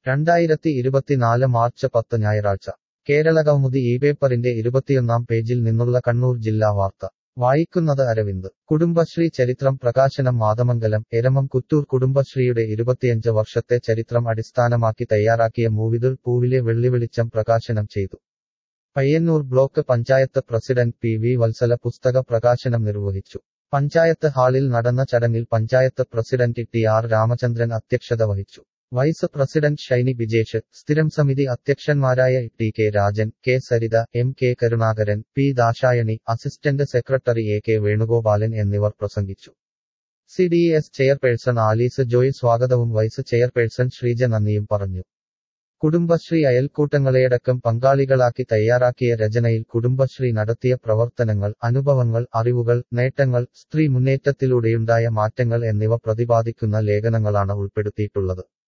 രണ്ടായിരത്തി ഇരുപത്തിനാല് മാർച്ച് പത്ത് ഞായറാഴ്ച കേരളകൗമുദി ഈ പേപ്പറിന്റെ ഇരുപത്തിയൊന്നാം പേജിൽ നിന്നുള്ള കണ്ണൂർ ജില്ലാ വാർത്ത വായിക്കുന്നത് അരവിന്ദ് കുടുംബശ്രീ ചരിത്രം പ്രകാശനം മാതമംഗലം എരമം കുറ്റൂർ കുടുംബശ്രീയുടെ ഇരുപത്തിയഞ്ച് വർഷത്തെ ചരിത്രം അടിസ്ഥാനമാക്കി തയ്യാറാക്കിയ മൂവിതുൾ പൂവിലെ വെള്ളിവെളിച്ചം പ്രകാശനം ചെയ്തു Payyanur block panchayat president P V Vatsala പുസ്തക പ്രകാശനം നിർവഹിച്ചു പഞ്ചായത്ത് ഹാളിൽ നടന്ന ചടങ്ങിൽ panchayat president T R Ramachandran അധ്യക്ഷത വഹിച്ചു വൈസ് പ്രസിഡന്റ് ഷൈനി ബിജേഷ് സ്ഥിരം സമിതി അധ്യക്ഷന്മാരായ T K Rajan K Saritha M K Karunakaran P Dakshayani assistant secretary A K Venugopalan എന്നിവർ പ്രസംഗിച്ചു C D S chairperson Alice Joy സ്വാഗതവും വൈസ് ചെയർപേഴ്സൺ ശ്രീജ നന്ദിയും പറഞ്ഞു കുടുംബശ്രീ അയൽക്കൂട്ടങ്ങളെയടക്കം പങ്കാളികളാക്കി തയ്യാറാക്കിയ രചനയിൽ കുടുംബശ്രീ നടത്തിയ പ്രവർത്തനങ്ങൾ അനുഭവങ്ങൾ അറിവുകൾ നേട്ടങ്ങൾ സ്ത്രീ മുന്നേറ്റത്തിലൂടെയുണ്ടായ മാറ്റങ്ങൾ എന്നിവ പ്രതിപാദിക്കുന്ന ലേഖനങ്ങളാണ് ഉൾപ്പെടുത്തിയിട്ടുള്ളത്